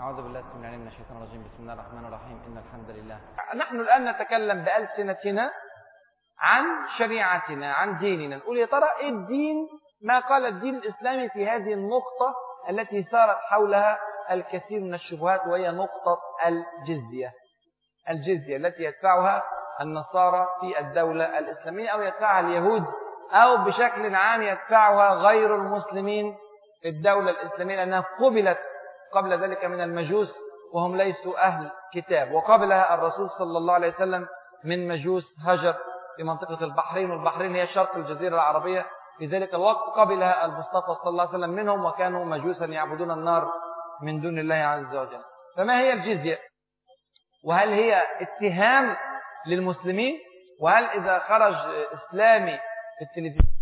أعوذ بالله السميع العليم من الشيطان الرجيم بسم الله الرحمن الرحيم إن الحمد لله نحن الآن نتكلم بألسنتنا عن شريعتنا عن ديننا نقول يا ترى إيه الدين ما قال الدين الإسلامي في هذه النقطة التي صارت حولها الكثير من الشبهات وهي نقطة الجزية الجزية التي يدفعها النصارى في الدولة الإسلامية أو يدفعها اليهود أو بشكل عام يدفعها غير المسلمين في الدولة الإسلامية لأنها قبلت قبل ذلك من المجوس وهم ليسوا أهل كتاب وقبلها الرسول صلى الله عليه وسلم من مجوس هجر في منطقة البحرين والبحرين هي شرق الجزيرة العربية في ذلك الوقت قبلها المصطفى صلى الله عليه وسلم منهم وكانوا مجوسا يعبدون النار من دون الله عز وجل فما هي الجزية وهل هي اتهام للمسلمين وهل إذا خرج إسلامي في التلفزيون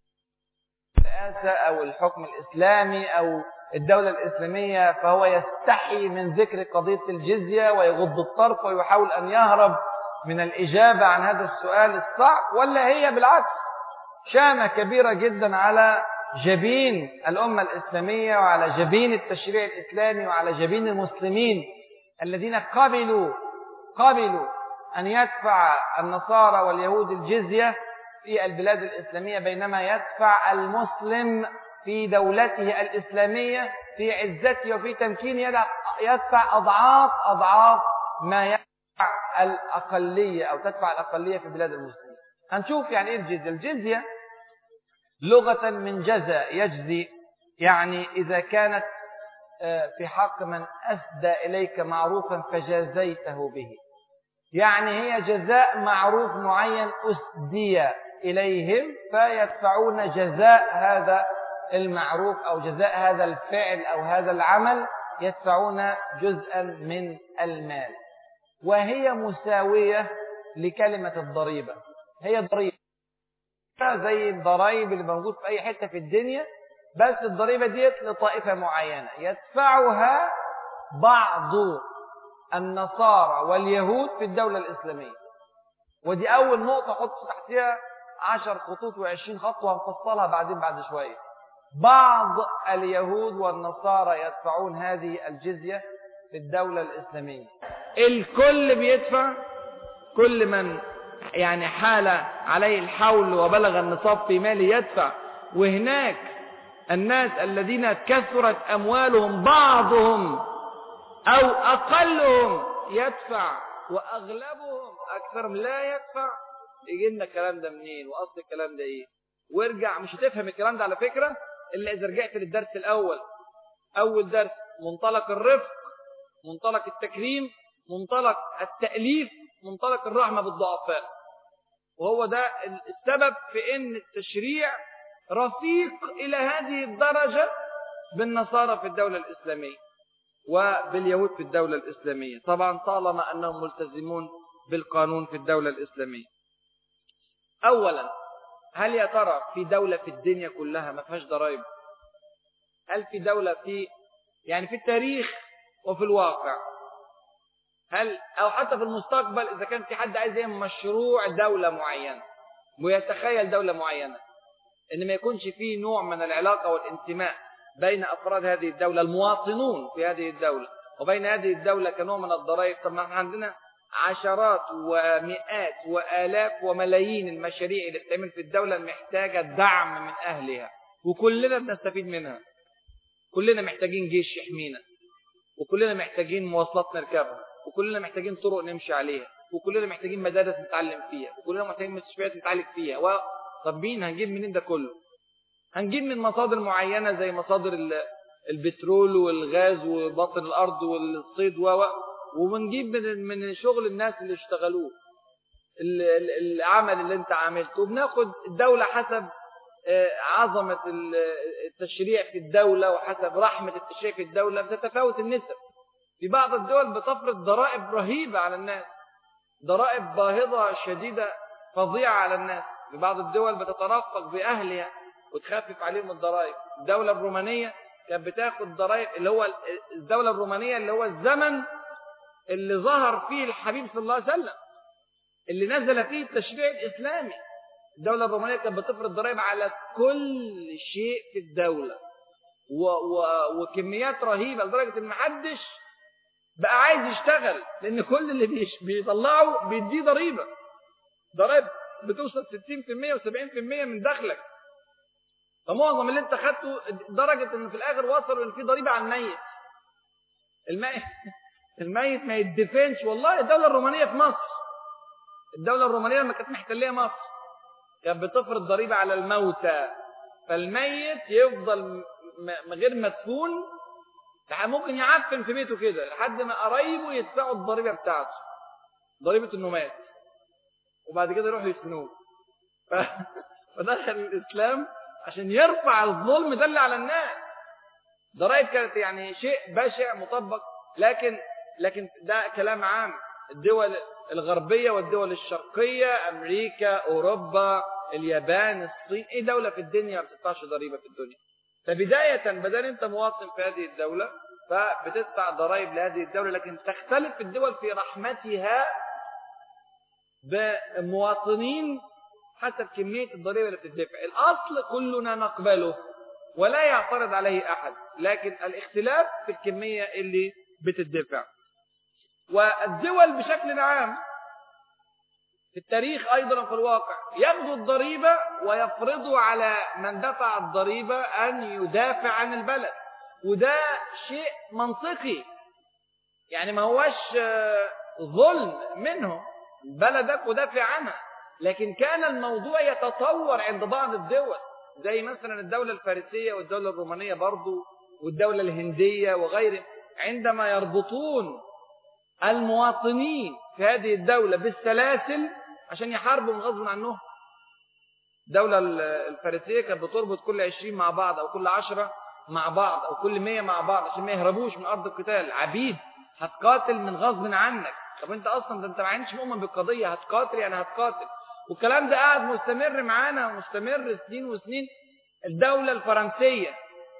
الرئاسة أو الحكم الإسلامي أو الدولة الإسلامية فهو يستحي من ذكر قضية الجزية ويغض الطرف ويحاول أن يهرب من الإجابة عن هذا السؤال الصعب ولا هي بالعكس شامة كبيرة جدا على جبين الأمة الإسلامية وعلى جبين التشريع الإسلامي وعلى جبين المسلمين الذين قبلوا قبلوا أن يدفع النصارى واليهود الجزية في البلاد الإسلامية بينما يدفع المسلم في دولته الإسلامية في عزته وفي تمكينه يدفع أضعاف أضعاف ما يدفع الأقلية أو تدفع الأقلية في بلاد المسلمين هنشوف يعني إيه الجزية الجزية لغة من جزى يجزي يعني إذا كانت في حق من أسدى إليك معروفا فجازيته به يعني هي جزاء معروف معين أسدي إليهم فيدفعون جزاء هذا المعروف أو جزاء هذا الفعل أو هذا العمل يدفعون جزءا من المال وهي مساوية لكلمة الضريبة هي ضريبة زي الضرائب اللي موجود في أي حتة في الدنيا بس الضريبة ديت لطائفة معينة يدفعها بعض النصارى واليهود في الدولة الإسلامية ودي أول نقطة حط تحتها عشر خطوط وعشرين خط وهنفصلها بعدين بعد شوية بعض اليهود والنصارى يدفعون هذه الجزية في الدولة الإسلامية الكل بيدفع كل من يعني حال عليه الحول وبلغ النصاب في ماله يدفع وهناك الناس الذين كثرت أموالهم بعضهم أو أقلهم يدفع وأغلبهم أكثرهم لا يدفع يجي لنا الكلام ده منين وأصل الكلام ده إيه وارجع مش هتفهم الكلام ده على فكرة إلا إذا رجعت للدرس الأول أول درس منطلق الرفق منطلق التكريم منطلق التأليف منطلق الرحمة بالضعفاء وهو ده السبب في أن التشريع رفيق إلى هذه الدرجة بالنصارى في الدولة الإسلامية وباليهود في الدولة الإسلامية طبعا طالما أنهم ملتزمون بالقانون في الدولة الإسلامية أولا هل يا ترى في دولة في الدنيا كلها ما فيهاش ضرائب هل في دولة في يعني في التاريخ وفي الواقع هل أو حتى في المستقبل إذا كان في حد عايز يعمل مشروع دولة معينة ويتخيل دولة معينة إن ما يكونش فيه نوع من العلاقة والانتماء بين أفراد هذه الدولة المواطنون في هذه الدولة وبين هذه الدولة كنوع من الضرائب طب ما احنا عندنا عشرات ومئات وآلاف وملايين المشاريع اللي بتعمل في الدولة محتاجة دعم من أهلها وكلنا بنستفيد منها كلنا محتاجين جيش يحمينا وكلنا محتاجين مواصلات نركبها وكلنا محتاجين طرق نمشي عليها وكلنا محتاجين مدارس نتعلم فيها وكلنا محتاجين مستشفيات نتعالج فيها و... طب مين هنجيب منين ده كله هنجيب من مصادر معينة زي مصادر البترول والغاز وبطن الأرض والصيد و وبنجيب من من شغل الناس اللي اشتغلوه العمل اللي انت عملته وبناخد الدولة حسب عظمة التشريع في الدولة وحسب رحمة التشريع في الدولة بتتفاوت النسب في بعض الدول بتفرض ضرائب رهيبة على الناس ضرائب باهظة شديدة فظيعة على الناس في بعض الدول بتترفق بأهلها وتخفف عليهم الضرائب الدولة الرومانية كانت بتاخد ضرائب اللي هو الدولة الرومانية اللي هو الزمن اللي ظهر فيه الحبيب صلى الله عليه وسلم اللي نزل فيه التشريع الإسلامي الدولة الرومانية كانت بتفرض ضرائب على كل شيء في الدولة و و وكميات رهيبة لدرجة ان محدش بقى عايز يشتغل لان كل اللي بيش بيطلعه بيديه ضريبه ضرائب بتوصل 60% و70% من دخلك فمعظم اللي انت خدته درجه ان في الاخر وصلوا ان في ضريبه على الميت الميت الميت ما يدفنش والله الدوله الرومانيه في مصر الدوله الرومانيه لما كانت محتليه مصر كانت بتفرض ضريبه على الموتى فالميت يفضل غير مدفون ممكن يعفن في بيته كده لحد ما قرايبه يدفعوا الضريبه بتاعته ضريبه انه مات وبعد كده يروحوا يسنوه ف... فدخل الاسلام عشان يرفع الظلم ده اللي على الناس ضرائب كانت يعني شيء بشع مطبق لكن لكن ده كلام عام الدول الغربية والدول الشرقية أمريكا أوروبا اليابان الصين أي دولة في الدنيا ما بتدفعش ضريبة في الدنيا فبداية بدل أنت مواطن في هذه الدولة فبتدفع ضرائب لهذه الدولة لكن تختلف الدول في رحمتها بمواطنين حسب كمية الضريبة اللي بتدفع الأصل كلنا نقبله ولا يعترض عليه أحد لكن الاختلاف في الكمية اللي بتدفع والدول بشكل عام في التاريخ أيضا في الواقع ياخذوا الضريبة ويفرضوا على من دفع الضريبة أن يدافع عن البلد وده شيء منطقي يعني ما هوش ظلم منهم بلدك ودافع عنها لكن كان الموضوع يتطور عند بعض الدول زي مثلا الدولة الفارسية والدولة الرومانية برضو والدولة الهندية وغيرهم عندما يربطون المواطنين في هذه الدولة بالسلاسل عشان يحاربوا من غصب عنهم الدولة الفارسية كانت بتربط كل 20 مع بعض أو كل 10 مع بعض أو كل 100 مع بعض عشان ما يهربوش من أرض القتال عبيد هتقاتل من غصب عنك طب انت اصلا ده انت ما عندكش مؤمن بالقضيه هتقاتل يعني هتقاتل والكلام ده قاعد مستمر معانا ومستمر سنين وسنين الدوله الفرنسيه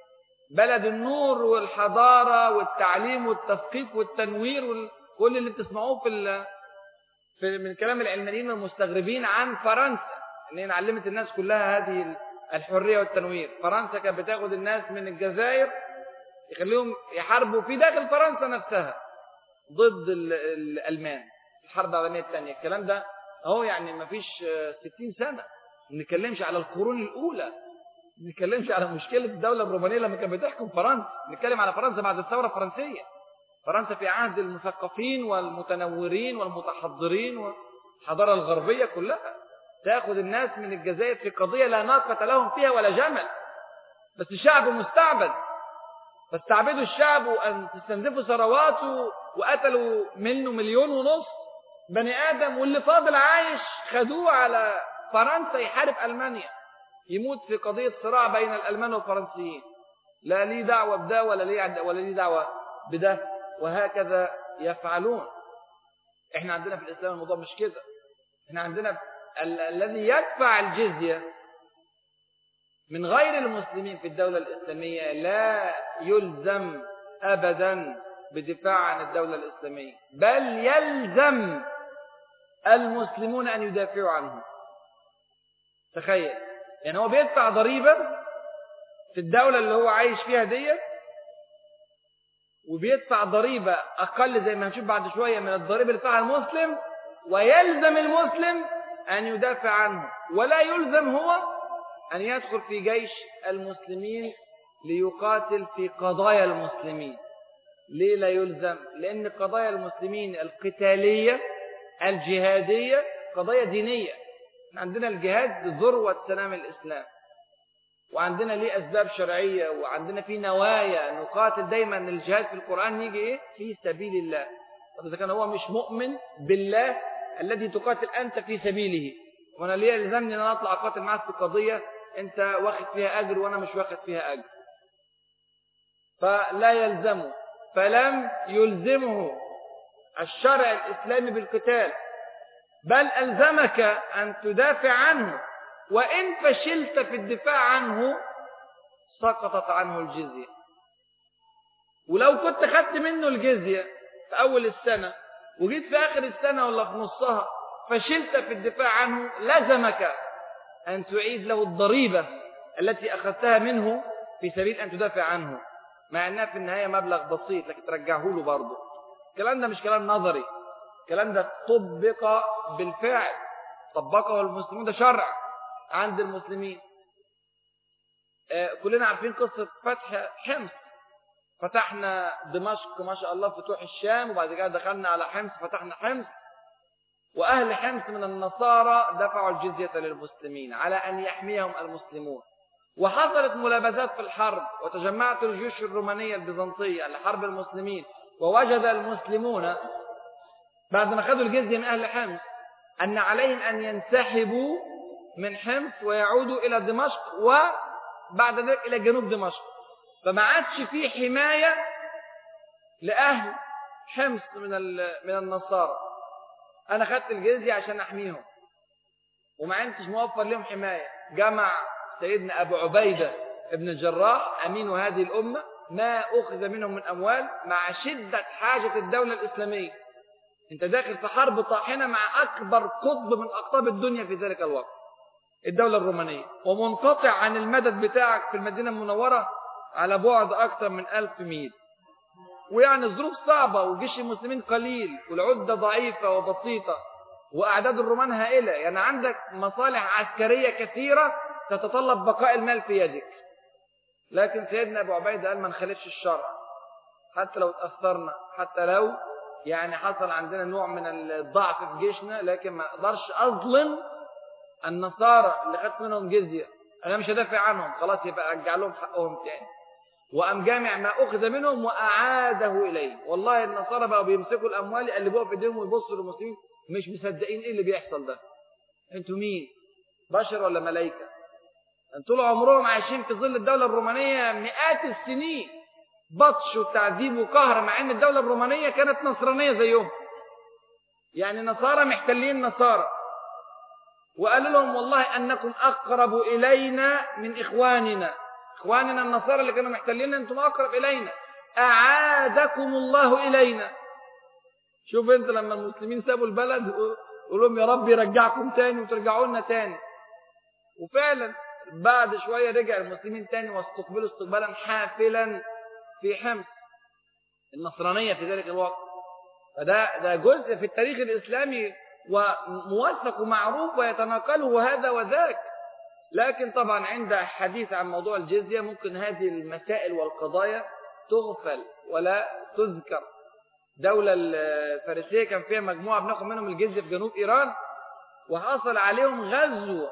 بلد النور والحضاره والتعليم والتثقيف والتنوير وكل اللي بتسمعوه في, في من كلام العلمانيين والمستغربين عن فرنسا ان هي علمت الناس كلها هذه الحريه والتنوير فرنسا كانت بتاخد الناس من الجزائر يخليهم يحاربوا في داخل فرنسا نفسها ضد الألمان الحرب العالمية الثانية الكلام ده اهو يعني ما فيش 60 سنة ما نتكلمش على القرون الأولى ما نتكلمش على مشكلة الدولة الرومانية لما كانت بتحكم فرنسا نتكلم على فرنسا بعد الثورة الفرنسية فرنسا في عهد المثقفين والمتنورين والمتحضرين والحضارة الغربية كلها تاخذ الناس من الجزائر في قضية لا ناقة لهم فيها ولا جمل بس الشعب مستعبد فاستعبدوا الشعب وأن تستنزفوا ثرواته وقتلوا منه مليون ونص بني آدم واللي فاضل عايش خدوه على فرنسا يحارب ألمانيا يموت في قضية صراع بين الألمان والفرنسيين لا لي دعوة بده ولا لي ولا لي دعوة بده وهكذا يفعلون احنا عندنا في الإسلام الموضوع مش كده احنا عندنا ال الذي يدفع الجزية من غير المسلمين في الدولة الإسلامية لا يلزم أبدا بدفاع عن الدولة الإسلامية بل يلزم المسلمون أن يدافعوا عنه تخيل يعني هو بيدفع ضريبة في الدولة اللي هو عايش فيها ديت وبيدفع ضريبة أقل زي ما هنشوف بعد شوية من الضريبة اللي دفعها المسلم ويلزم المسلم أن يدافع عنه ولا يلزم هو أن يدخل في جيش المسلمين ليقاتل في قضايا المسلمين ليه لا يلزم لأن قضايا المسلمين القتالية الجهادية قضايا دينية عندنا الجهاد ذروة سلام الإسلام وعندنا ليه أسباب شرعية وعندنا في نوايا نقاتل دايما الجهاد في القرآن يجي إيه في سبيل الله طب إذا كان هو مش مؤمن بالله الذي تقاتل أنت في سبيله وأنا ليه يلزمني أن أنا أطلع أقاتل معك في قضية أنت واخد فيها أجر وأنا مش واخد فيها أجر فلا يلزمه فلم يلزمه الشرع الإسلامي بالقتال بل ألزمك أن تدافع عنه وإن فشلت في الدفاع عنه سقطت عنه الجزية ولو كنت خدت منه الجزية في أول السنة وجيت في آخر السنة ولا في نصها فشلت في الدفاع عنه لزمك أن تعيد له الضريبة التي أخذتها منه في سبيل أن تدافع عنه مع أنها في النهاية مبلغ بسيط لكن ترجعه له برضه الكلام ده مش كلام نظري الكلام ده طبق بالفعل طبقه المسلمون ده شرع عند المسلمين آه، كلنا عارفين قصة فتح حمص فتحنا دمشق ما شاء الله فتوح الشام وبعد كده دخلنا على حمص فتحنا حمص وأهل حمص من النصارى دفعوا الجزية للمسلمين على أن يحميهم المسلمون وحصلت ملابسات في الحرب وتجمعت الجيوش الرومانية البيزنطية لحرب المسلمين ووجد المسلمون بعد ما خدوا الجزية من أهل حمص أن عليهم أن ينسحبوا من حمص ويعودوا إلى دمشق وبعد ذلك إلى جنوب دمشق فما عادش في حماية لأهل حمص من من النصارى أنا خدت الجزية عشان أحميهم وما عندش موفر لهم حماية جمع سيدنا أبو عبيدة ابن الجراح أمين هذه الأمة ما أخذ منهم من أموال مع شدة حاجة الدولة الإسلامية أنت داخل في حرب طاحنة مع أكبر قطب من أقطاب الدنيا في ذلك الوقت الدولة الرومانية ومنقطع عن المدد بتاعك في المدينة المنورة على بعد أكثر من ألف ميل ويعني الظروف صعبة وجيش المسلمين قليل والعدة ضعيفة وبسيطة وأعداد الرومان هائلة يعني عندك مصالح عسكرية كثيرة تتطلب بقاء المال في يدك لكن سيدنا أبو عبيدة قال ما نخالفش الشرع حتى لو تأثرنا حتى لو يعني حصل عندنا نوع من الضعف في جيشنا لكن ما اقدرش اظلم النصارى اللي خدت منهم جزيه انا مش هدافع عنهم خلاص يبقى ارجع لهم حقهم تاني وقام جامع ما اخذ منهم واعاده اليه والله النصارى بقوا بيمسكوا الاموال يقلبوها في ايديهم ويبصوا للمسلمين مش مصدقين ايه اللي بيحصل ده انتوا مين بشر ولا ملائكه طول عمرهم عايشين في ظل الدوله الرومانيه مئات السنين بطش وتعذيب وقهر مع ان الدولة الرومانية كانت نصرانية زيهم يعني نصارى محتلين نصارى وقالوا لهم والله أنكم أقرب إلينا من إخواننا إخواننا النصارى اللي كانوا محتلين أنتم أقرب إلينا أعادكم الله إلينا شوف أنت لما المسلمين سابوا البلد قولوا لهم يا رب يرجعكم تاني وترجعوا لنا تاني وفعلا بعد شوية رجع المسلمين تاني واستقبلوا استقبالا حافلا في حمص النصرانية في ذلك الوقت فده ده جزء في التاريخ الإسلامي وموثق ومعروف ويتناقله هذا وذاك لكن طبعا عند حديث عن موضوع الجزية ممكن هذه المسائل والقضايا تغفل ولا تذكر دولة الفارسية كان فيها مجموعة بناخد منهم الجزية في جنوب إيران وحصل عليهم غزو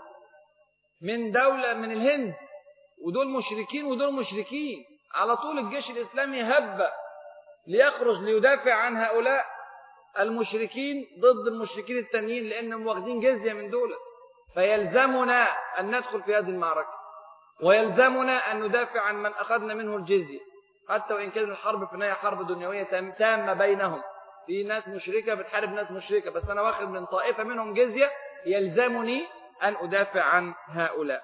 من دولة من الهند ودول مشركين ودول مشركين على طول الجيش الإسلامي هب ليخرج ليدافع عن هؤلاء المشركين ضد المشركين التانيين لأنهم واخدين جزية من دولة فيلزمنا أن ندخل في هذه المعركة ويلزمنا أن ندافع عن من أخذنا منه الجزية حتى وإن كان الحرب في النهاية حرب دنيوية تامة بينهم في ناس مشركة بتحارب ناس مشركة بس أنا واخد من طائفة منهم جزية يلزمني أن أدافع عن هؤلاء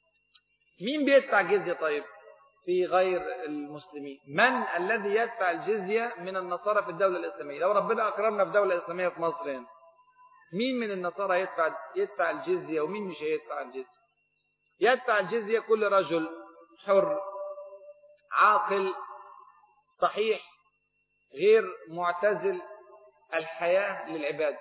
مين بيدفع جزية طيب في غير المسلمين من الذي يدفع الجزية من النصارى في الدولة الإسلامية لو ربنا أكرمنا في دولة إسلامية في مصر هنا مين من النصارى يدفع يدفع الجزية ومين مش هيدفع الجزية يدفع الجزية كل رجل حر عاقل صحيح غير معتزل الحياة للعباد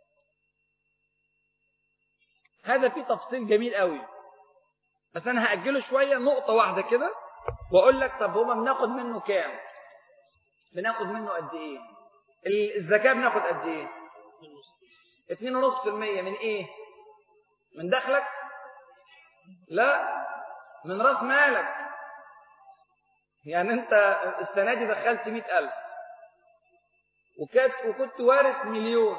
هذا فيه تفصيل جميل قوي بس أنا هأجله شوية نقطة واحدة كده واقول لك طب هما بناخد منه كام بناخد منه قد ايه الزكاه بناخد قد ايه 2.5% من ايه من دخلك لا من راس مالك يعني انت السنه دي دخلت 100000 وكنت وكنت وارث مليون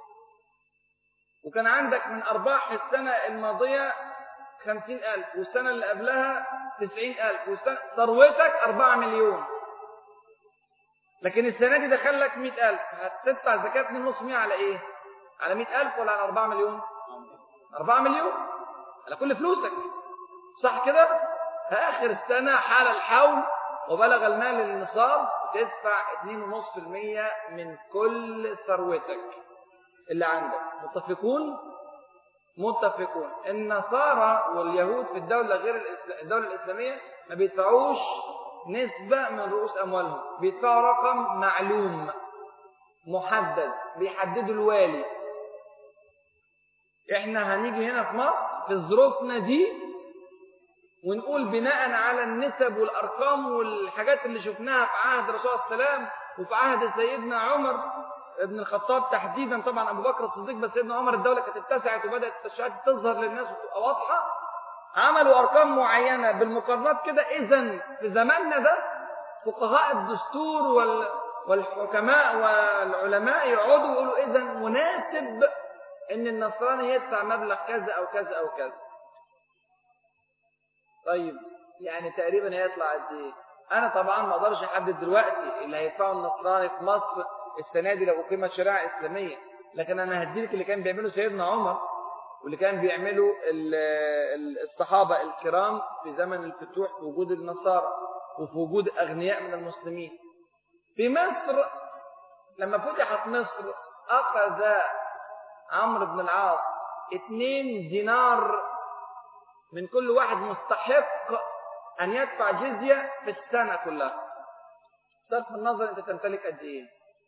وكان عندك من ارباح السنه الماضيه خمسين ألف والسنة اللي قبلها تسعين ألف والسنة ثروتك أربعة مليون لكن السنة دي دخل لك مئة ألف هتدفع زكاة من نص مئة على إيه؟ على مئة ألف ولا على أربعة مليون؟ أربعة مليون على كل فلوسك صح كده؟ آخر السنة حال الحول وبلغ المال النصاب تدفع 2.5% من كل ثروتك اللي عندك متفقون؟ متفقون النصارى واليهود في الدولة غير الدولة الإسلامية ما بيدفعوش نسبة من رؤوس أموالهم بيدفعوا رقم معلوم محدد بيحدده الوالي احنا هنيجي هنا في مصر في ظروفنا دي ونقول بناء على النسب والارقام والحاجات اللي شفناها في عهد الرسول صلى الله عليه وسلم وفي عهد سيدنا عمر ابن الخطاب تحديدا طبعا ابو بكر الصديق بس سيدنا عمر الدوله كانت اتسعت وبدات التشريعات تظهر للناس وتبقى واضحه عملوا ارقام معينه بالمقارنات كده اذا في زماننا ده فقهاء الدستور وال والحكماء والعلماء يقعدوا يقولوا اذا مناسب ان النصراني يدفع مبلغ كذا او كذا او كذا طيب يعني تقريبا هيطلع قد ايه انا طبعا ما اقدرش احدد دلوقتي اللي هيدفعه النصراني في مصر السنه دي لو اقيمت شريعه اسلاميه لكن انا هديلك اللي كان بيعمله سيدنا عمر واللي كان بيعمله الصحابه الكرام في زمن الفتوح في وجود النصارى وفي وجود اغنياء من المسلمين في مصر لما فتحت مصر اخذ عمرو بن العاص اثنين دينار من كل واحد مستحق أن يدفع جزية في السنة كلها صرف النظر أنت تمتلك قد إيه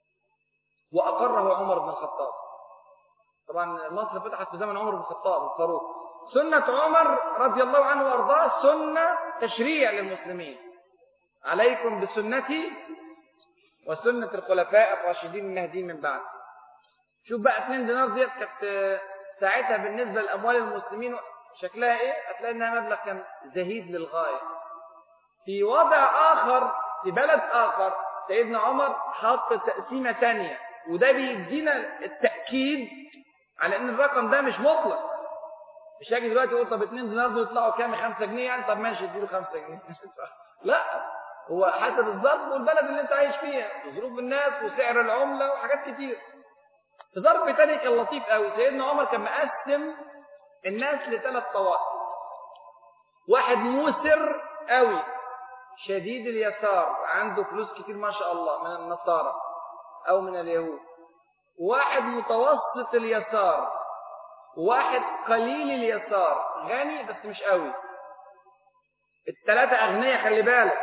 وأقره عمر بن الخطاب طبعا مصر فتحت في زمن عمر بن الخطاب الفاروق سنة عمر رضي الله عنه وأرضاه سنة تشريع للمسلمين عليكم بسنتي وسنة الخلفاء الراشدين المهديين من بعد شوف بقى 2 دينار ديت كانت ساعتها بالنسبة لأموال المسلمين شكلها ايه هتلاقي انها مبلغ كان زهيد للغايه في وضع اخر في بلد اخر سيدنا عمر حط تقسيمه ثانيه وده بيدينا التاكيد على ان الرقم ده مش مطلق مش هاجي دلوقتي اقول طب 2 دينار دول يطلعوا كام 5 جنيه يعني طب ماشي اديله 5 جنيه لا هو حسب الظرف والبلد اللي انت عايش فيها وظروف الناس وسعر العمله وحاجات كتير في ظرف تاني كان لطيف قوي سيدنا عمر كان مقسم الناس لثلاث طوائف واحد موسر قوي شديد اليسار عنده فلوس كتير ما شاء الله من النصارى او من اليهود واحد متوسط اليسار واحد قليل اليسار غني بس مش قوي الثلاثة أغنياء خلي بالك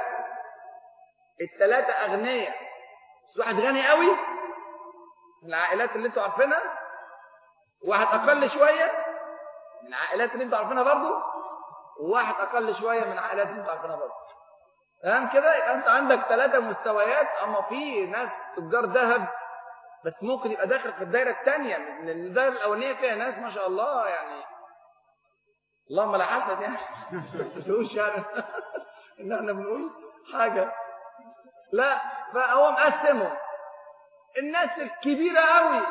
الثلاثة أغنياء بس واحد غني قوي من العائلات اللي انتوا عارفينها واحد أقل شوية من العائلات اللي انتوا عارفينها برضه وواحد اقل شويه من العائلات اللي انتوا عارفينها برضه تمام كده يبقى انت عندك ثلاثه مستويات اما في ناس تجار ذهب بس ممكن يبقى داخل في الدايره الثانيه لان الدايره الاولانيه فيها ناس ما شاء الله يعني اللهم لا حسد يعني مش يعني ان احنا بنقول حاجه لا فهو مقسمهم الناس الكبيره قوي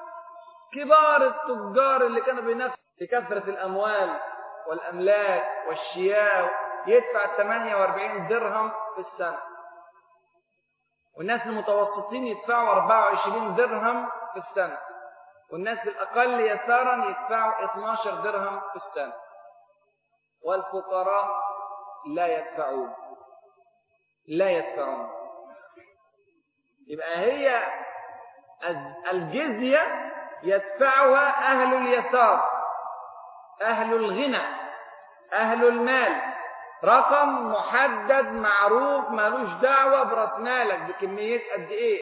كبار التجار اللي كانوا بينافسوا بكثرة الأموال والأملاك والشياء يدفع 48 درهم في السنة والناس المتوسطين يدفعوا 24 درهم في السنة والناس الأقل يسارا يدفعوا 12 درهم في السنة والفقراء لا يدفعون لا يدفعون يبقى هي الجزية يدفعها أهل اليسار أهل الغنى أهل المال رقم محدد معروف مالوش دعوة برأس مالك بكمية قد إيه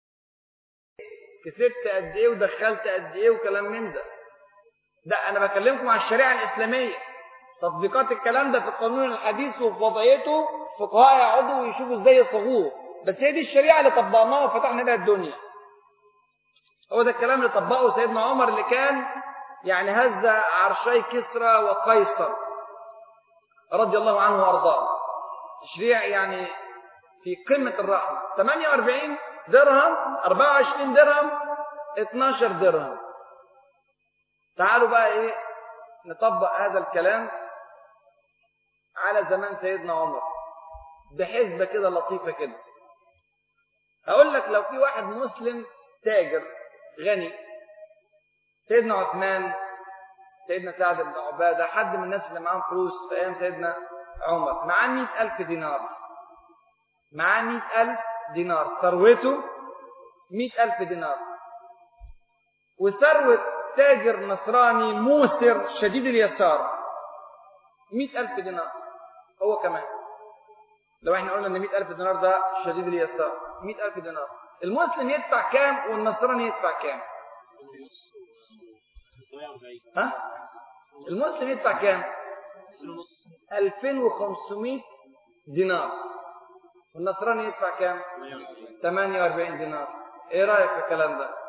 كسبت قد إيه ودخلت قد إيه وكلام من ده ده أنا بكلمكم على الشريعة الإسلامية تطبيقات الكلام ده في القانون الحديث وفي وضعيته فقهاء يقعدوا ويشوفوا ازاي يصاغوه بس هي دي الشريعة اللي طبقناها وفتحنا بيها الدنيا هو ده الكلام اللي طبقه سيدنا عمر اللي كان يعني هز عرشي كسرى وقيصر رضي الله عنه وارضاه تشريع يعني في قمة الرحمة 48 درهم 24 درهم 12 درهم تعالوا بقى ايه نطبق هذا الكلام على زمان سيدنا عمر بحسبة كده لطيفة كده هقول لك لو في واحد مسلم تاجر غني سيدنا عثمان سيدنا سعد بن عبادة حد من الناس اللي معاهم فلوس في أيام سيدنا عمر معاه مئة ألف دينار معاه مئة ألف دينار ثروته مئة ألف دينار وثروة تاجر نصراني موسر شديد اليسار مئة ألف دينار هو كمان لو احنا قلنا ان مئة ألف دينار ده شديد اليسار مئة ألف دينار المسلم يدفع كام والنصراني يدفع كام ها المسلم يدفع كام 2500 دينار والنصراني يدفع كام 48 دينار ايه رايك في الكلام ده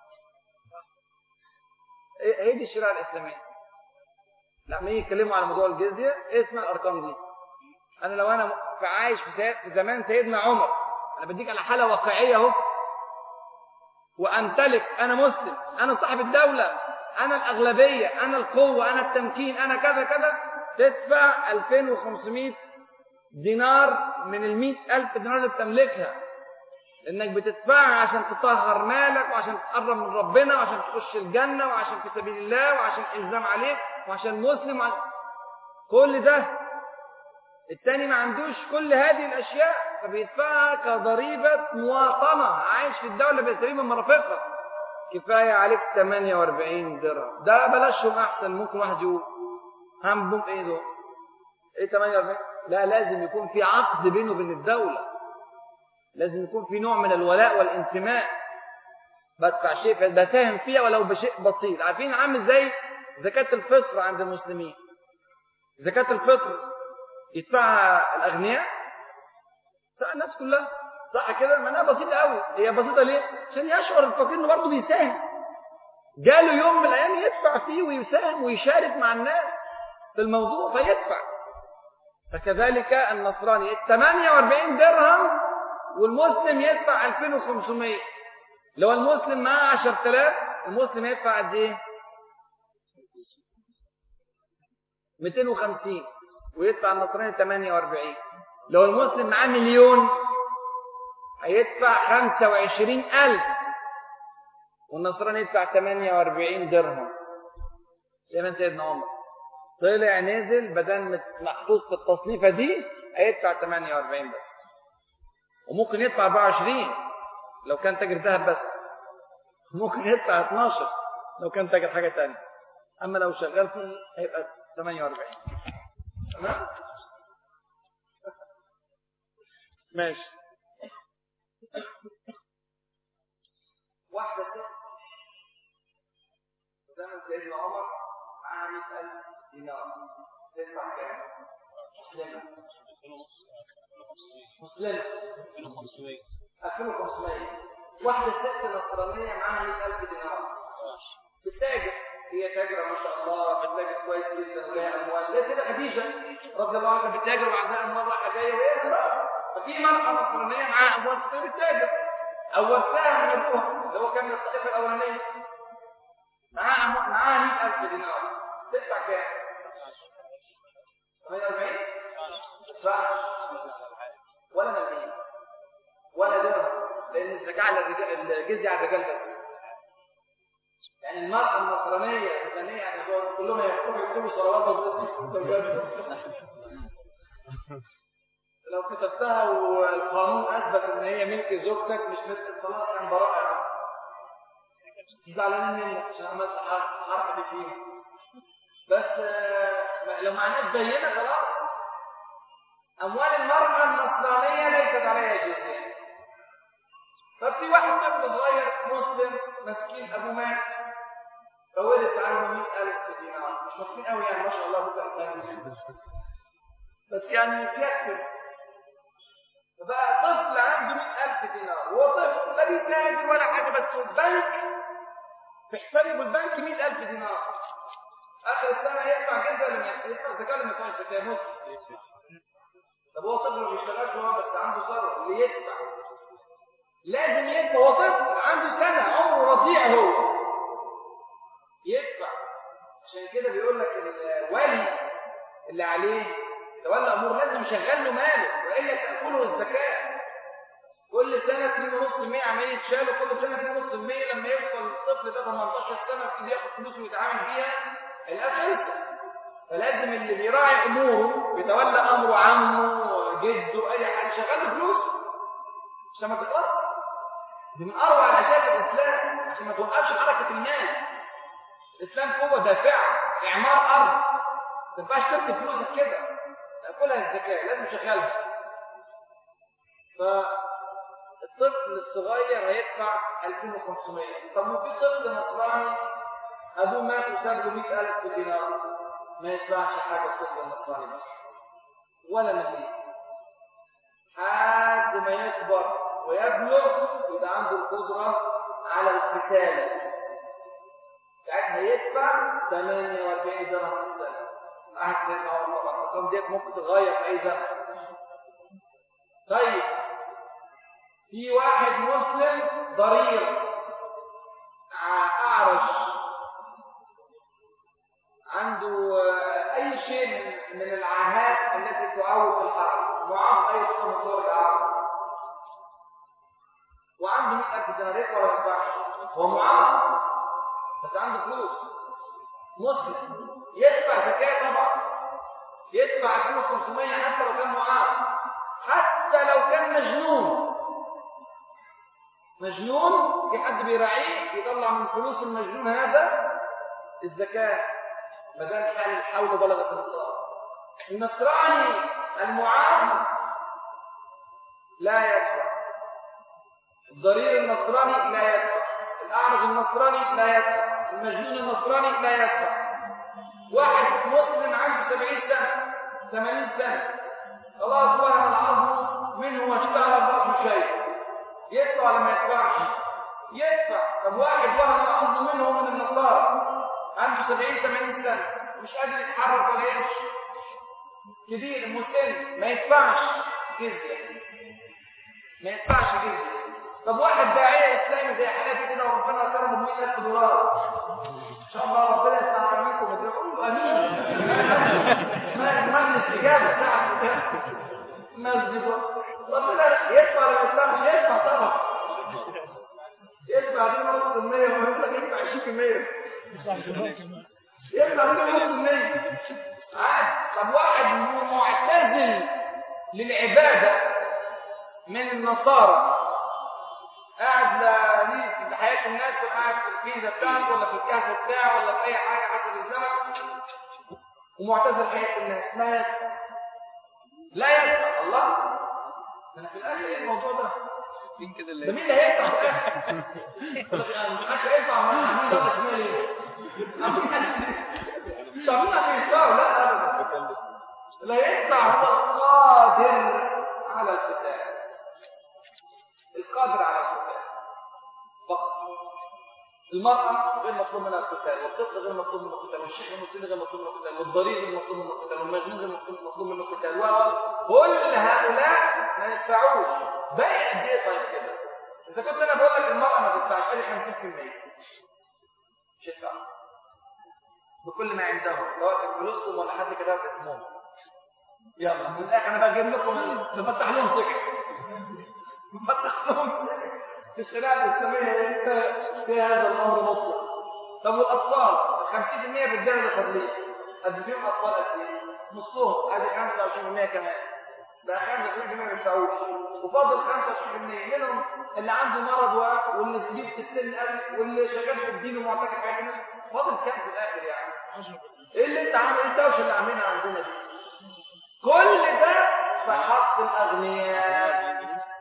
ايه هي دي الشريعه الاسلاميه لما يجي يتكلموا على موضوع الجزيه ايه اسمها الارقام دي انا لو انا في عايش في, سي... في زمان سيدنا عمر انا بديك على حاله واقعيه اهو وامتلك انا مسلم انا صاحب الدوله انا الاغلبيه انا القوه انا التمكين انا كذا كذا تدفع 2500 دينار من ال 100000 دينار اللي بتملكها انك بتدفعها عشان تطهر مالك وعشان تقرب من ربنا وعشان تخش الجنه وعشان في سبيل الله وعشان الزام عليك وعشان مسلم وعشان كل ده التاني ما عندوش كل هذه الاشياء فبيدفعها كضريبه مواطنه عايش في الدوله بيستفيد من مرافقها كفايه عليك 48 درهم ده بلاشهم احسن ممكن واحد يقول هم ايه دول ايه 48 لا لازم يكون في عقد بينه وبين الدوله لازم يكون في نوع من الولاء والانتماء بدفع شيء بساهم فيها ولو بشيء بسيط عارفين عامل زي زكاة الفطر عند المسلمين زكاة الفطر يدفعها الأغنياء يدفعها الناس كلها صح كده معناها بسيطة قوي هي بسيطة ليه؟ عشان يشعر الفقير انه برضه بيساهم جاله يوم من الأيام يدفع فيه ويساهم ويشارك مع الناس في الموضوع فيدفع فكذلك النصراني 48 درهم والمسلم يدفع 2500 لو المسلم معاه 10000 المسلم يدفع قد ايه 250 ويدفع النصراني 48 لو المسلم معاه مليون هيدفع 25000 والنصراني يدفع 48 درهم زي ما سيدنا عمر طلع نزل بدل محطوط في التصنيفه دي هيدفع 48 بس وممكن يدفع 24 لو كان تاجر ذهب بس ممكن يدفع 12 لو كان تاجر حاجه ثانيه اما لو شغال فيه هيبقى 48 تمام ماشي واحدة ست زمن سيدنا عمر معاها 100000 دينار تدفع كام؟ مسلمة مسلمة 2500 2500 واحدة ست نصرانية معاها 100000 دينار بتتاجر هي تاجرة ما شاء الله بتتاجر كويس جدا ولها أموال زي كده خديجة رضي الله عنها بتتاجر وعندها أموال رايحة جاية وهي امرأة ففي مرأة نصرانية معاها أموال كتير بتتاجر أولتها من أبوها اللي هو كان من الطائفة الأولانية معاها أموال معاها 100000 دينار تدفع كام؟ 48 تدفع ولا مليون ولا درهم لأن الزكاة على الرجال الجزية على الرجال بس يعني المرأة النصرانية الغنية يعني دول كلهم يروحوا يكتبوا صلوات لو كتبتها والقانون اثبت ان هي ملك زوجتك مش ملك الصلاه كان براءه زعلانين منك عشان عملت حركه دي فيهم بس آه، لو معناش بينه خلاص اموال المراه النصرانيه ليست عليها جزيه ففي واحد طفل صغير مسلم مسكين ابوه مات فولد عنه 100000 دينار مش مسكين قوي يعني ما شاء الله بكره بس يعني يكفي فبقى طفل عنده 100000 دينار وهو طفل لا بيتاجر ولا حاجه بس في البنك في حسابه بالبنك 100000 دينار اخر السنه يدفع جزء لما يدفع زكاه لما يكون في مسلم طب هو طفل ما بيشتغلش هو بس عنده ثروه اللي يدفع لازم يدفع هو طفل عنده سنه عمره رضيع هو يدفع عشان كده بيقول لك الولي اللي عليه تولى امور لازم يشغل له ماله والا تاكله الزكاه كل سنه 2.5% عمال يتشالوا كل سنه 2.5% لما يوصل الطفل ده 18 سنه يبتدي ياخد فلوس ويتعامل بيها الاخر فلازم اللي بيراعي اموره بيتولى امره عمه جده اي حد يشغل له فلوس عشان ما تقرأ دي من اروع الاشياء الاسلام عشان ما توقفش حركه المال الاسلام قوه دافعه اعمار ارض ما تنفعش تركب فلوسك كده تاكلها الزكاه لازم تشغلها الطفل الصغير هيدفع 2500 طب وفي طفل نصراني ابوه مات وساب له 100000 دينار ما يدفعش حاجه الطفل النصراني بس ولا مليم لحد ما يكبر ويبلغ يبقى عنده القدره على القتال ساعتها يدفع 48 درهم في السنه قعد سيدنا عمر طبعا الارقام ديت ممكن تتغير في اي زمن طيب في واحد مسلم ضرير اعرج عنده اي شيء من العاهات التي تعوق الحرب معاق اي صوره من صور الاعراض وعنده 100000 دينار يدفع ولا ما يدفعش هو معاق بس عنده فلوس مسلم يدفع زكاه طبعا يدفع 2500 حتى لو كان معاق حتى لو كان مجنون مجنون في حد بيراعيه يطلع من فلوس المجنون هذا الزكاة ما دام حال الحول بلغت النصارى النصراني المعاهد لا يدفع الضرير النصراني لا يدفع الأعرج النصراني لا يدفع المجنون النصراني لا يدفع واحد مسلم عنده 70 سنة 80 سنة خلاص وهم العظم منه واشتغل الرأس شيء يدفع ولا ما يدفعش يدفع طب واحد وهم العظم منه من النصارى عنده 70 80 سنة مش قادر يتحرك ولا يمشي كبير مسن ما يدفعش جزية ما يدفعش جزية طب واحد داعية إسلامي زي حالاتي كده وربنا كرمه ب 100000 دولار إن شاء الله ربنا يستعمل منكم وتقولوا آمين ما ما الاستجابة بتاعته مسجد ربنا يدفع ولا ما يدفعش يدفع طبعا يدفع دي نص المية وما يقول لك يدفع 20% يدفع دي نص المية عاد طب واحد معتزل للعبادة من النصارى قاعد لا ليه في حياة الناس ولا قاعد في الكنيسة بتاعته ولا في الكهف بتاعه ولا في أي حاجة حسب الزمن ومعتزل حياة الناس لا يدفع لا يدفع الله أنا في الآخر إيه الموضوع ده؟ مين كده ده مين اللي هيدفع في الآخر؟ مش حد هيدفع مع مين ده شمال إيه؟ مش عاملين عشان يدفعوا لا أبدا لا يدفع هو القادر على القتال القادر على القتال فقط المرأة غير مطلوب منها القتال والطفل غير مطلوب منه القتال والشيخ المسلم غير مطلوب منه القتال والضرير غير مطلوب منه القتال والمجنون غير مطلوب منه القتال وكل هؤلاء ما يدفعوش باقي قد ايه طيب كده اذا كنت انا بقول لك المرأة ما تدفعش قال لي 50% مش يدفع بكل ما عندهم سواء كان فلوسهم ولا حد كده في اسمهم يلا من الاخر انا بجيب لكم بفتح لهم سكت بفتح لهم في الشريعه الاسلاميه في هذا الامر مطلق طب والاطفال 50% بالدرجه الفضليه قد فيهم اطفال قد ايه؟ نصهم ادي 25% كمان بقى 25% ما ينفعوش وفاضل 25% منهم اللي عنده مرض و... واللي كبير في السن قوي واللي شغال في الدين ومعتكف حياته فاضل كام في الاخر يعني؟ ايه اللي انت عامل انت وش اللي عاملينها عندنا دي؟ كل ده في حق الاغنياء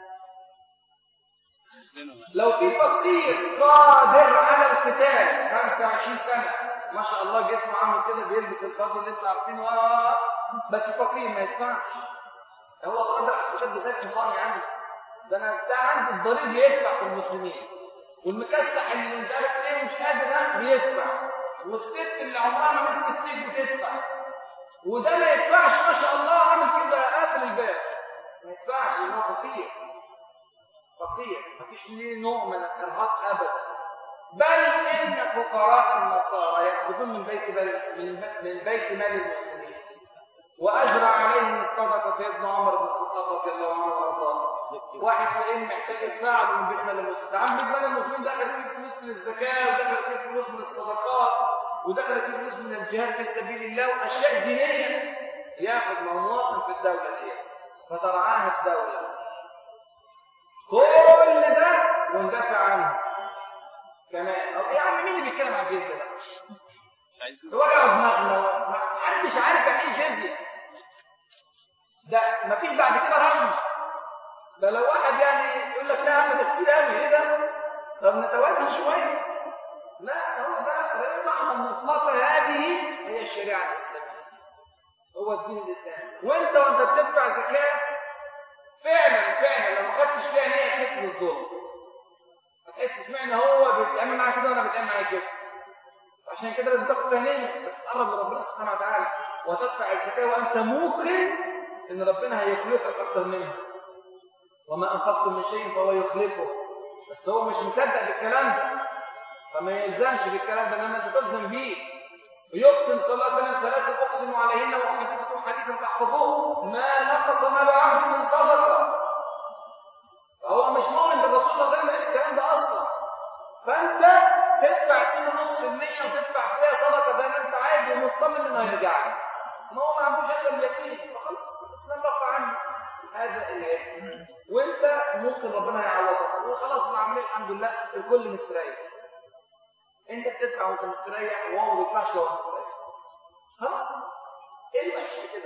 لو في فقير قادر على القتال 25 سنه ما شاء الله جسمه عامل كده بيلبس الفضل اللي انتوا عارفينه بس فقير ما يدفعش هو قادر على القتال بذات نظام يعني ده انا ده عندي الضريب يدفع في المسلمين والمكسح اللي مش عارف ايه مش قادر بيدفع والست اللي عمرها ما مسكت السجن بتدفع وده ما يدفعش ما شاء الله عامل كده قافل الباب ما يدفعش لانه فقير فقير مفيش ليه نوع من الارهاق ابدا بل ان فقراء النصارى ياخذون من بيت بل من بيت مال المسلمين واجرى عليهم الصدقه سيدنا عمر بن الخطاب رضي الله عنه وارضاه واحد فإن محتاج يساعد من بيت مال المسلمين عم بيت مال المسلمين دخل فيه فلوس من الزكاه ودخل فيه فلوس من الصدقات ودخل فيه فلوس من الجهاد في سبيل الله واشياء دينيه ياخذ مواطن في الدوله دي فترعاها الدوله كل ده وندافع عنه كمان يا عم مين اللي بيتكلم عن الجزيه ده؟ وجع دماغنا ما حدش عارف يعني ايه جزيه ده مفيش بعد كده رحمه فلو واحد يعني يقول لك لا احنا كتير قوي ايه ده طب نتوازن شويه لا هو ده الرحمه المطلقه هذه هي الشريعه الاسلاميه هو الدين الاسلامي وانت وانت بتدفع زكاه فعلا فعلا لو ما خدتش فيها نيه تحس بالظلم هتحس اشمعنى هو بيتعامل معايا كده وانا بتعامل معايا كده عشان كده لازم تاخد نيه بس تقرب من ربنا سبحانه وتعالى وتدفع الزكاه وانت موقن ان ربنا هيخلفك اكتر منها وما انفقتم من شيء فهو يخلفه بس هو مش مصدق بالكلام ده فما يلزمش بالكلام ده انما انت تلزم بيه ويقسم صلى الله عليه وسلم ثلاثة أقسم عليهن وحديثكم حديثا تحفظوه ما نقص ما بعد من صدقة فهو مش مؤمن بالرسول صلى الله عليه وسلم الكلام ده أصلا فأنت تدفع 2.5% وتدفع فيها صدقة زي ما أنت عايز ومطمن إنه هيرجع لك ما هو ما عندوش إلا اليقين فخلاص الإسلام رفع عنه هذا العلم وأنت ممكن ربنا يعوضك وخلاص العملية الحمد لله الكل مستريح انت بتدفع وانت مستريح وهو ما بيدفعش وهو مستريح ها ايه الوحش كده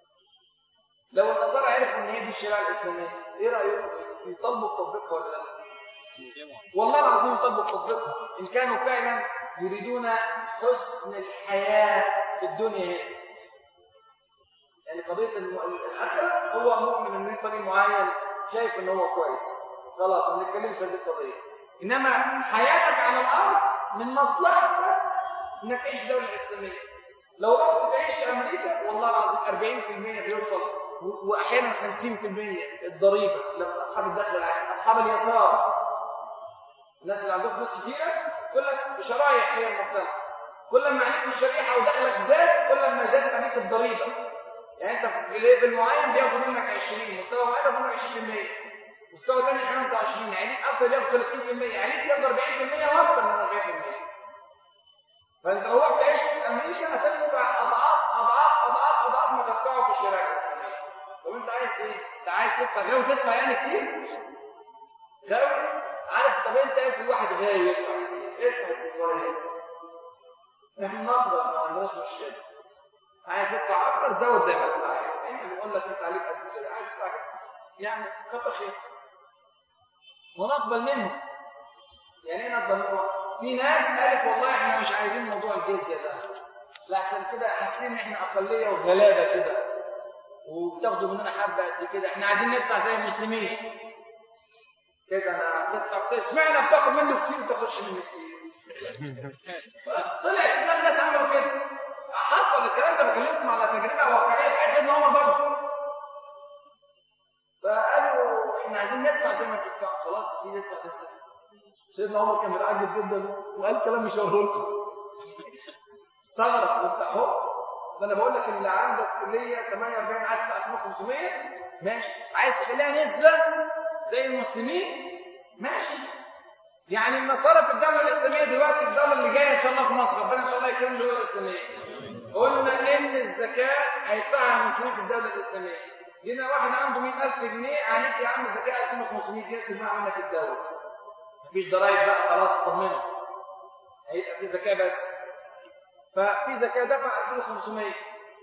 لو النصارى عرفوا ان هي دي الشريعه الاسلاميه ايه رايكم يطالبوا بتطبيقها ولا لا والله العظيم يطالبوا بتطبيقها ان كانوا فعلا يريدون حسن الحياه في الدنيا هنا يعني قضيه الاخره هو مؤمن ان في طريق معين شايف ان هو كويس خلاص ما نتكلمش في هذه القضيه انما حياتك على الارض من مصلحتك انك تعيش دوله اسلاميه لو رحت تعيش في امريكا والله العظيم 40% بيوصل واحيانا 50% الضريبه لاصحاب الدخل العالي اصحاب اليسار الناس اللي عندهم فلوس كتيره كل بشرايح هي المجتمع كل ما عليك الشريحه ودخلك زاد كل ما زادت عليك الضريبه يعني انت في ليفل معين بياخدوا منك 20 مستوى معين بياخدوا منك 20% مستوى ثاني 25 يعني اكثر ياخد 30% يعني ياخد 40% واكثر من 40% فانت لو رحت تعيش في امريكا هتدفع اضعاف اضعاف اضعاف اضعاف ما تدفعه في الشركه طب انت عايز ايه؟ انت عايز تدفع غاوي تدفع يعني كتير؟ غاوي عارف طب انت ايه في واحد غاوي يدفع كتير؟ ادفع شويه احنا نقدر ما عندناش مشكله عايز تدفع اكتر زود زي ما انت عايز احنا بنقول لك انت عليك قد كده عايز تدفع كده يعني كتر خير ونقبل منه يعني ايه نقبل منه في ناس قالت والله احنا مش عايزين موضوع الجزيه ده لا عشان كده حاسين ان احنا اقليه وغلابه كده وبتاخدوا مننا حبه قد كده احنا عايزين ندفع زي المسلمين كده انا تدفع كده اشمعنى بتاخد منه كتير وتاخدش منه كتير طلع كده الناس عملوا كده حصل الكلام ده بكلمكم على تجربه واقعيه في ان هم برضه فقالوا احنا عايزين ندفع زي ما بتدفع خلاص دي ندفع تدفع سيدنا عمر كان متعجب جدا وقال كلام مش هقوله لكم استغرب قلت اهو ده انا بقول لك اللي عندك كليه 48 عايز تدفع 2500 ماشي عايز تخليها نسبه زي المسلمين ماشي يعني النصارى في الدوله الاسلاميه دلوقتي الدوله اللي جايه ان شاء الله في مصر ربنا ان شاء الله يكرم الدوله الاسلاميه قلنا ان الزكاه هيدفعها المسلمين في الدوله الاسلاميه جينا واحد عنده 100000 جنيه عليك يا عم زكاه 2500 جنيه تجمع منك الدوله مفيش ضرايب بقى خلاص طمنه هيبقى في زكاه بس ففي زكاه دفع 2500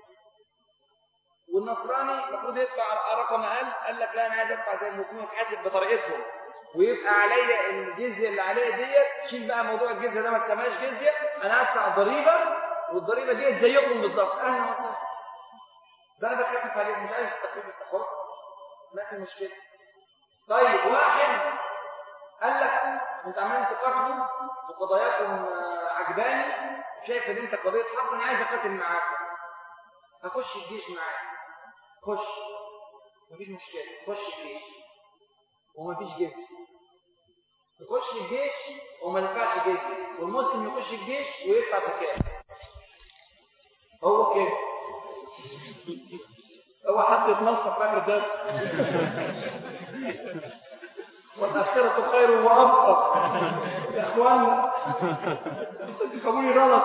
والنصراني المفروض يدفع رقم اقل قال لك لا انا عايز ادفع زي المسلمين اتحاسب بطريقتهم ويبقى عليا الجزيه اللي عليا ديت شيل بقى موضوع الجزيه ده ما تسماش جزيه انا هدفع ضريبه والضريبه ديت زيكم بالظبط اهلا وسهلا ده انا بخفف عليهم مش عايز تخفيف التخصص ما في مشكله طيب واحد قال لك انت عمال تقاتلوا وقضاياكم عجباني شايف ان انت قضيه حق انا عايز اقاتل معاك هخش الجيش معاك خش مفيش مشكله خش الجيش ومفيش جيش يخش الجيش وما يدفعش جيش والمسلم يخش الجيش ويدفع زكاه هو كده هو حد يتنصف في اخر الدرس والآخرة خير وأبقى يا إخوانا تفهموني غلط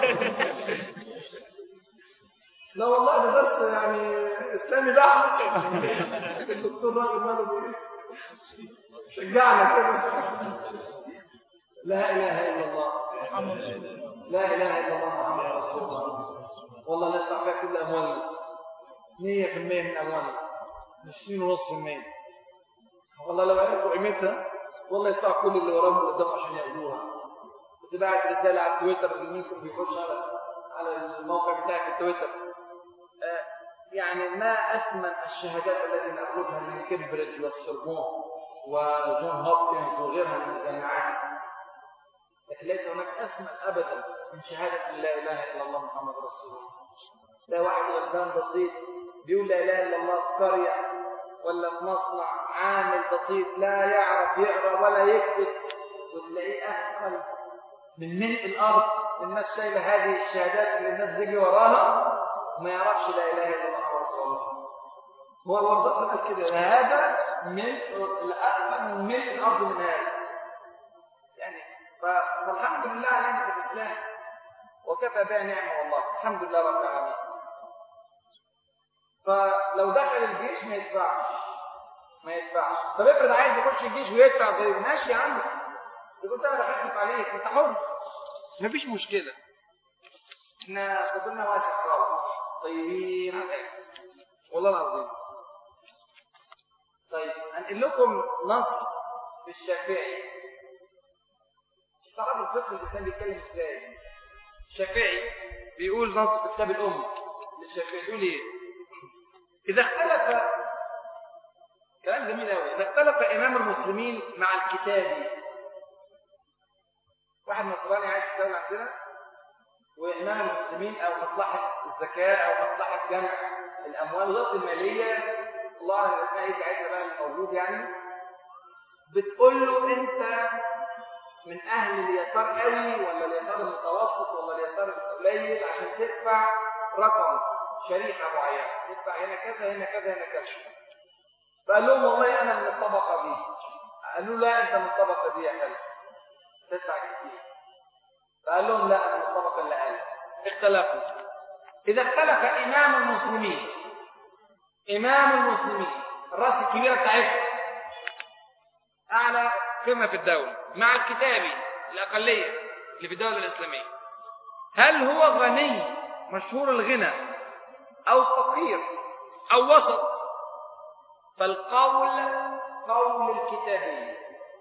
لا والله ده درس يعني إسلامي بحت الدكتور راجل ماله بإيه شجعنا كده لا إله إلا الله لا إله إلا الله محمد رسول الله والله ندفع فيها كل أموالنا 100% من أموالنا مش 2.5% والله لو عرفوا قيمتها والله يدفع كل اللي وراهم واللي قدامهم عشان ياخدوها كنت باعت رساله على التويتر اللي منكم بيخش على على الموقع بتاعي في التويتر آه، يعني ما اثمن الشهادات التي ناخذها من كامبريدج والسوربون وجون هوبكنز وغيرها من الجامعات لكن ليس هناك اثمن ابدا من شهاده لا اله الا الله محمد رسول الله لا واحد غلبان بسيط بيقول لا اله الا الله في قريه ولا في مصنع عامل بسيط لا يعرف يقرا ولا يكتب وتلاقيه اثقل من ملء الارض الناس شايله هذه الشهادات اللي الناس بيجي وراها وما يعرفش لا اله الا الله محمد رسول الله هو الوظيفه قال كده هذا ملء الاكثر من ملء الارض من هذا يعني فالحمد لله على نعمه الاسلام وكفى بها نعمه والله الحمد لله رب العالمين فلو دخل الجيش ما يدفعش ما يدفعش طب افرض عايز يخش الجيش ويدفع زي ماشي يا عم يقول انا بحاسب عليك انت حر مفيش مشكله احنا قدرنا واسع خالص طيبين عليك والله العظيم طيب انقل لكم نص في الشافعي تعرفوا الفقه الاسلامي بيتكلم ازاي الشافعي بيقول نص في كتاب الام الشافعي بيقول ايه اذا اختلف كلام جميل قوي اذا اختلف امام المسلمين مع الكتابي واحد نصراني عايش في الدوله عندنا وامام المسلمين او مصلحه الزكاه او مصلحه جمع الاموال الوزاره الماليه الله الاسماء ايه بتاعتها بقى الموجود يعني بتقول له انت من اهل اليسار قوي ولا اليسار المتوسط ولا اليسار القليل عشان تدفع رقم شريحه معينه تدفع هنا كذا هنا كذا هنا كذا فقال لهم والله انا من الطبقه دي قالوا لا انت من الطبقه دي يا خالد تدفع كتير فقال لهم لا انا من الطبقه اللي قال اختلفوا اذا اختلف امام المسلمين امام المسلمين الراس الكبيره بتاعتهم اعلى قمه في الدوله مع الكتابي الاقليه اللي في الدوله الاسلاميه هل هو غني مشهور الغنى او فقير او وسط فالقول قول الكتابي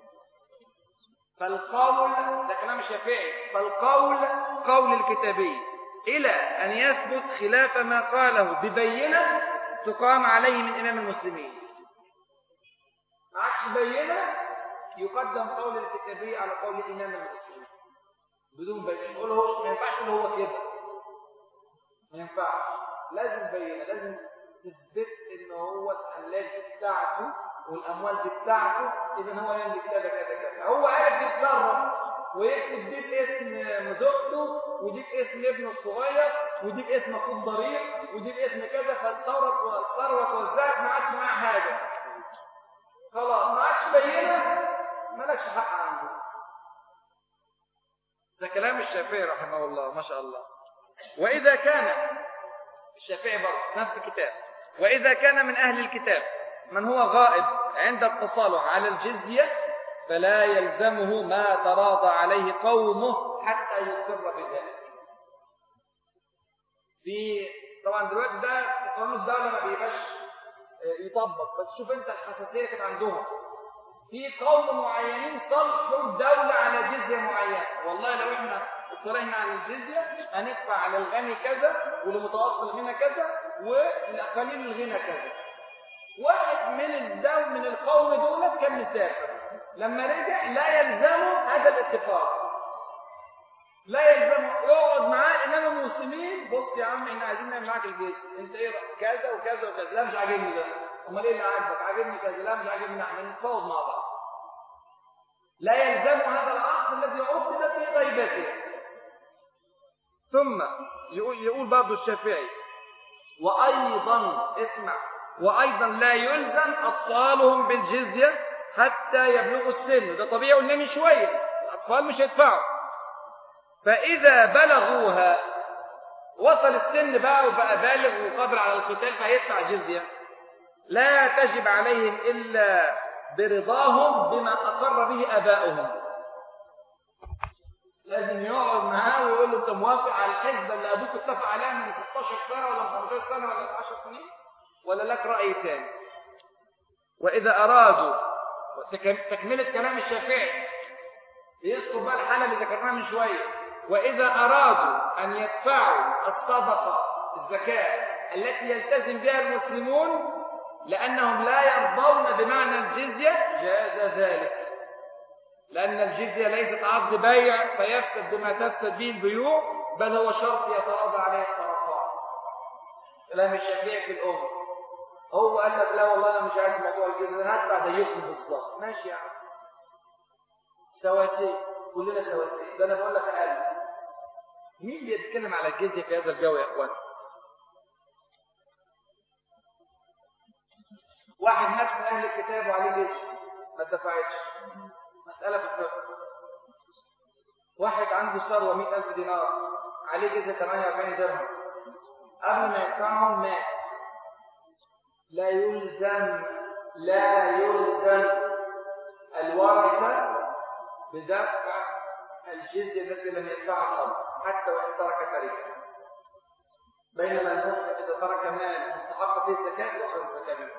فالقول ده كلام الشافعي فالقول قول الكتابي إلى أن يثبت خلاف ما قاله ببينة تقام عليه من إمام المسلمين معكش بينة يقدم قول الكتابي على قول إمام المسلمين بدون بينة نقول هو ما ينفعش تقول هو كده ما ينفعش لازم بينة لازم تثبت ان هو الحلال بتاعته والاموال بتاعته اذا هو يملك كذا كذا كذا هو عارف يتصرف ويكتب دي باسم زوجته ودي باسم ابنه الصغير ودي باسم اخوه الضرير ودي باسم كذا فالثروه والثروه والذهب ما عادش معاه حاجه خلاص ما عادش بينه مالكش حق عنده ده كلام الشافعي رحمه الله ما شاء الله واذا كان الشافعي برضه نفس الكتاب وإذا كان من أهل الكتاب من هو غائب عند التصالح على الجزية فلا يلزمه ما تراضى عليه قومه حتى يقر بذلك في طبعا دلوقتي ده قانون الدولة ما بيبقاش يطبق بس شوف انت الحساسية كانت عندهم في قوم معينين صلحوا الدولة على جزية معينة والله لو احنا اصطلحنا على الجزية هندفع على الغني كذا ولمتوسط الغنى كذا ولقليل الغنى كذا واحد من الدول من القوم دول كان مسافر لما رجع لا يلزمه هذا الاتفاق لا يلزمه يقعد معاه امام المسلمين بص يا عم احنا عايزين نعمل معاك الجيش انت ايه كذا وكذا وكذا لا مش عاجبني ده امال ايه اللي عاجبك عاجبني كذا لا مش عاجبني احنا نتفاوض مع بعض لا يلزمه هذا العقد الذي عقد في غيبته ثم يقول, يقول برضه الشافعي وأيضا اسمع وأيضا لا يلزم أطفالهم بالجزية حتى يبلغوا السن ده طبيعي ونمي شوية الأطفال مش هيدفعوا فإذا بلغوها وصل السن بقى وبقى بالغ وقادر على القتال فهيدفع جزية لا تجب عليهم إلا برضاهم بما أقر به آباؤهم لازم يقعد معاه ويقول له انت موافق على الحسبه اللي ابوك اتفق عليها من 16 سنه ولا من 15 سنه ولا من 10 سنين ولا لك راي ثاني واذا ارادوا تكملة كلام الشافعي يذكر بقى الحالة اللي ذكرناها من شوية وإذا أرادوا أن يدفعوا الصدقة الزكاة التي يلتزم بها المسلمون لأنهم لا يرضون بمعنى الجزية جاز ذلك لأن الجزية ليست عقد بيع فيفسد بما تفسد به البيوع بل هو شرط يتراضى عليه الطرفان كلام الشافعي في الأمة هو قال لك لا والله أنا مش عارف موضوع الجزية أنا هدفع زيكم بالظبط ماشي يا عم سواسية كلنا سواسية ده أنا بقول لك أقل مين بيتكلم على الجزية في هذا الجو يا إخوان واحد مات من أهل الكتاب وعليه جزية ما دفعتش مسألة في الفقه واحد عنده ثروة 100000 دينار عليه جزء 48 درهم قبل ما يدفعهم مات لا يلزم لا يلزم الورثة بدفع الجزية التي لم يدفعها قبل حتى وإن ترك تركة بينما المسلم إذا ترك مال مستحق فيه الزكاة يخرج الزكاة منه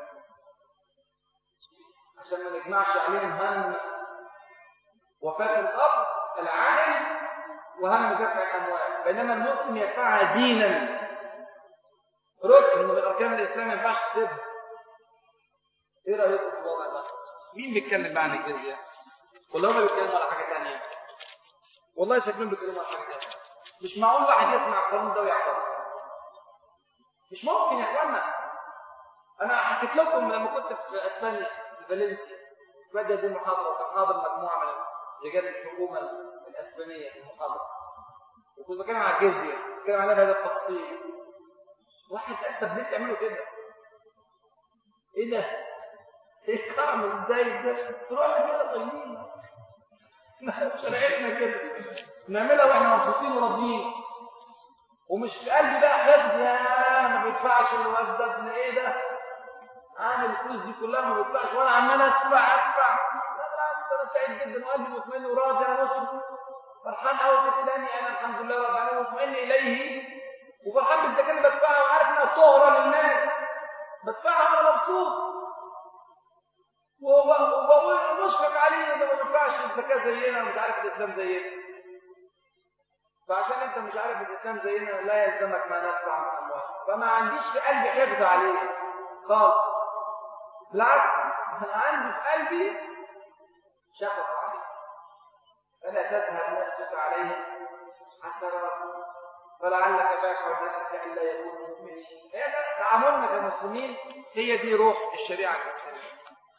عشان ما نجمعش عليهم هم وفاة الأب العائل وهم دفع الأموال بينما المسلم يدفعها دينا ركن من أركان الإسلام ما ينفعش تسيبها إيه رأيكم في الوضع ده؟ مين بيتكلم بقى عن الجزية؟ ولا هم بيتكلموا على حاجة ثانية؟ والله شكلهم بيتكلموا على حاجة ثانية مش معقول واحد يسمع القانون ده ويعترض مش ممكن يا اخوانا انا حكيت لكم لما كنت في اسبانيا في فالنسيا بدأ دي محاضرة وكان حاضر مجموعة من رجال الحكومة الأسبانية في المحاضرة وكنت بتكلم على الجزية بتكلم عليها بهذا التفصيل واحد قال طب ليه تعملوا كده؟ ايه ده؟ ايه تعمل ازاي ده؟ تروح كده طيبين شرعتنا كده نعملها واحنا مبسوطين وراضيين ومش في قلبي بقى حفظ يا ما بيدفعش الواد ده ابن ايه ده؟ عامل الفلوس دي كلها ما بيدفعش وانا عمال ادفع ادفع انا سعيد جدا وقلبي مطمئن وراضي انا مسلم فرحان قوي بالاسلامي انا الحمد لله رب العالمين مطمئن اليه وفرحان بالزكاه اللي بدفعها وعارف انها طهره للناس بدفعها وانا مبسوط وبقول مشفق عليه ده ما بيدفعش الزكاه زينا ومش عارف الاسلام زينا فعشان انت مش عارف الاسلام زينا لا يلزمك ما ندفع من اموال فما عنديش في قلبي حفظ عليه خالص بالعكس انا عندي في قلبي شفق عليه فلا تذهب نفسك عليه حسرات فلعلك باخع نفسك الا يكونوا مؤمنين هذا تعاملنا كمسلمين هي دي روح الشريعه الاسلاميه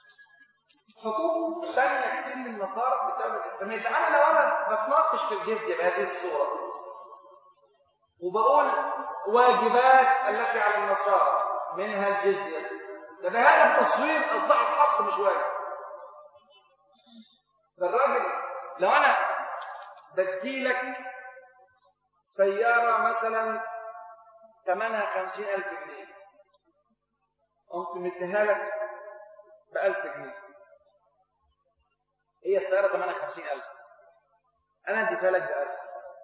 حقوق ثانيه كتير من النصارى في الدوله الاسلاميه انا لو انا بتناقش في الجزيه بهذه الصوره وبقول واجبات التي على النصارى منها الجزيه ده بهذا التصوير اصبح الحق مش واجب ده الراجل لو انا بديلك سيارة مثلا ثمنها خمسين ألف جنيه قمت مديها لك بألف جنيه هي السيارة ثمنها خمسين ألف أنا اديتها لك بألف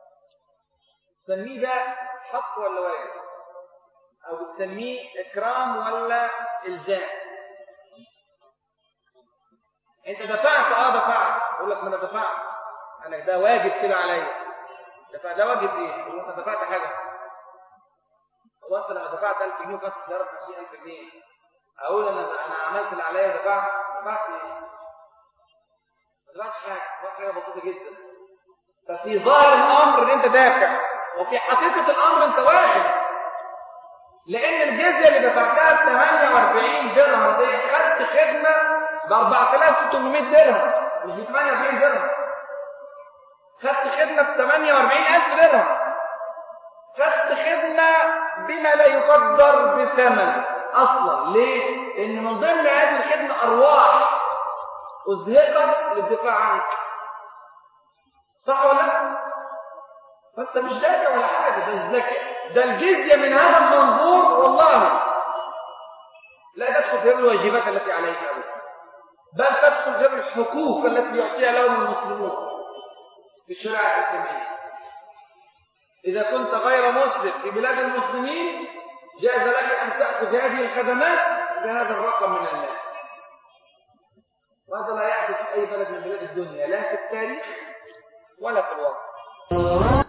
تسميه ده حق ولا واجب أو بتسميه إكرام ولا إلزام أنت دفعت أه دفعت أقول لك ما أنا دفعت أنا ده واجب كده عليا دفع ده واجب إيه؟ أقول أنت دفعت حاجة هو أنت لما دفعت 1000 جنيه وكانت السيارة 50000 جنيه أقول أنا أنا عملت اللي عليا دفعت دفعت إيه؟ ما دفعتش حاجة دفعت حاجة بسيطة جدا ففي ظاهر الأمر إن أنت دافع وفي حقيقة الأمر أنت واجب لأن الجزية اللي دفعتها ب 48 درهم دي خدت خدمة ب 4800 درهم مش ب 48 درهم خدت خدمة ب 48000 درهم خدت خدمة بما لا يقدر بثمن أصلا ليه؟ لأن من ضمن هذه الخدمة أرواح أزهقت للدفاع عنك صح ولا لا؟ فأنت مش دافع ولا حاجة ده الزكاة ده الجزية من هذا المنظور والله لا تدخل في الواجبات التي عليك أبدا بل تدخل في الحقوق التي يعطيها لهم المسلمون في الشريعة الإسلامية إذا كنت غير مسلم في بلاد المسلمين جاز لك أن تأخذ هذه الخدمات بهذا الرقم من الناس وهذا لا يحدث في أي بلد من بلاد الدنيا لا في التاريخ ولا في الواقع